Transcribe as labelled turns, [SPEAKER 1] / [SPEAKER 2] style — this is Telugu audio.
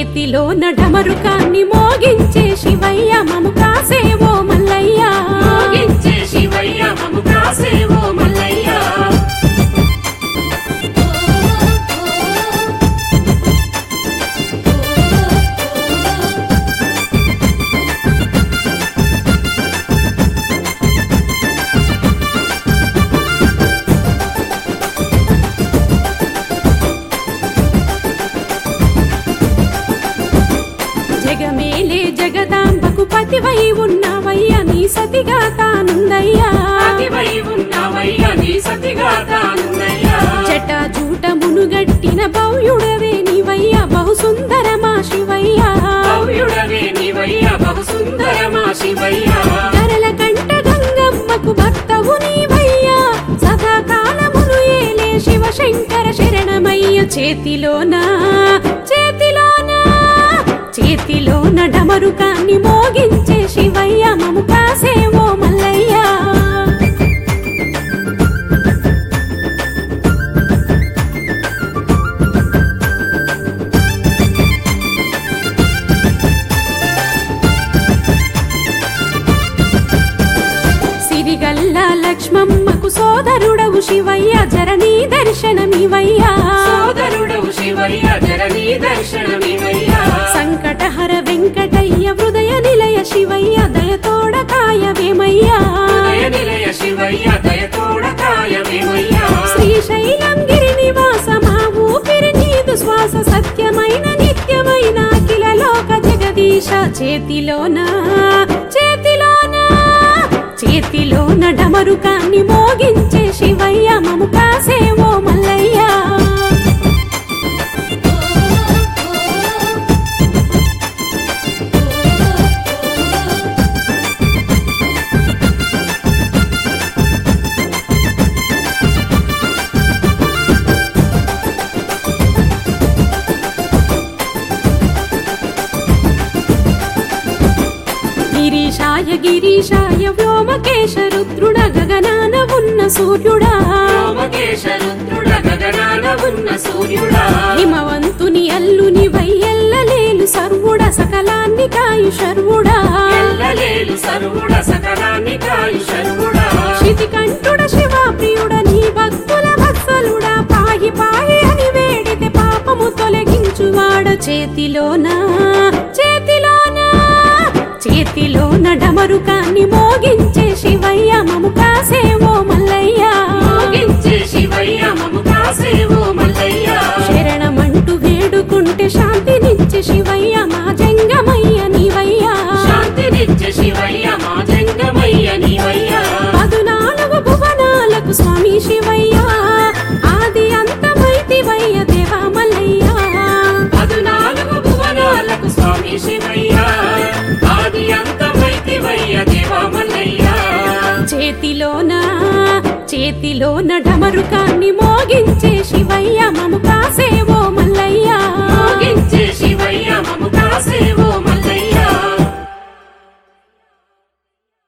[SPEAKER 1] చేతిలో నడమరుకాన్ని మోగించే శివయ్య మము కాసేవో మల్లయ్య
[SPEAKER 2] మోగించే శివయ్య మము కాసేవో మల్లయ్య
[SPEAKER 1] జగమేలే జగదాంబకు పతివై ఉన్నవయ్య నీ సతిగా తానుందయ్యా
[SPEAKER 2] అతివై ఉన్నావయ్య నీ సతిగా తానున్నయ్యా
[SPEAKER 1] జట జూట మునుగట్టిన భవ్యుడవే నీవయ్య బహు సుందరమా శివయ్య
[SPEAKER 2] భవ్యుడవే నీవయ్య బహు సుందరమా శివయ్య
[SPEAKER 1] కరల కంట గంగమ్మకు భక్తవు నీవయ్య సదాకాలమును ఏలే శివశంకర శరణమయ్య చేతిలోనా చేతిలోనా చేతిలోన డమరుకాన్ని మోగించే శివయ్య మము కాసేవో మల్లయ్య సిరిగల్ల లక్ష్మమ్మకు సోదరుడవు శివయ్య జరణీ దర్శనమివయ్యా
[SPEAKER 2] సోదరుడవు శివయ్య జరణీ దర్శనమివయ్య
[SPEAKER 1] సంకటహర వెంకటయ్య హృదయ నిలయ శివయ్య దయతోడ కాయవేమయ్యా
[SPEAKER 2] ఉదయ నిలయ శివయ్య దయతోడ కాయమేమయ్య
[SPEAKER 1] శ్రీశైలం గిరి నివాస మా ఊపిరి నీదు శ్వాస సత్యమైన నిత్యమైన అఖిల లోక జగదీశ చేతిలోన చేతిలోన చేతిలోన డమరుకాన్ని మోగించే శివయ్య మము కాసేవో మల్లయ్య గిరీశాయ గిరీశాయ వ్యోమకేశ రుద్రుడ గగనాన ఉన్న సూర్యుడా
[SPEAKER 2] సోమకేశ రుద్రుడ గగనాన ఉన్న సూర్యుడా
[SPEAKER 1] హిమవంతుని అల్లుని వయ్యల్లలేలు సర్వుడ సకలాన్ని కాయు శర్వుడా
[SPEAKER 2] ఎల్లలేలు సర్వుడ సకలాన్ని కాయు శర్వుడా
[SPEAKER 1] శితికంఠుడ శివ ప్రియుడ నీ భక్తుల వత్సలుడా పాహి పాహి అని వేడితే పాపము తొలగించువాడ చేతిలోన చేతిలోన చేతిలోన డమరుకాన్ని మోగించే శివయ్య మము కాసేవో మల్లయ్య
[SPEAKER 2] మోగించే శివయ్య మము కాసేవో మల్లయ్య
[SPEAKER 1] శరణమంటూ వేడుకుంటే శాంతినిచ్చే శివయ్య మా జంగమయ్య నీవయ్యా
[SPEAKER 2] శాంతినిచ్చే శివయ్య మా జంగమయ్య నీవయ్య
[SPEAKER 1] పదునాలుగు భువనాలకు స్వామి శివయ్య ఆది అంతమైతివయ్య దేవా మల్లయ్య
[SPEAKER 2] పదునాలుగు భువనాలకు స్వామి శివయ్య ఆది అంతమైతివయ్య దేవా మల్లయ్య
[SPEAKER 1] చేతిలోన చేతిలోన డమరుకాన్ని మోగించే శివయ్య మము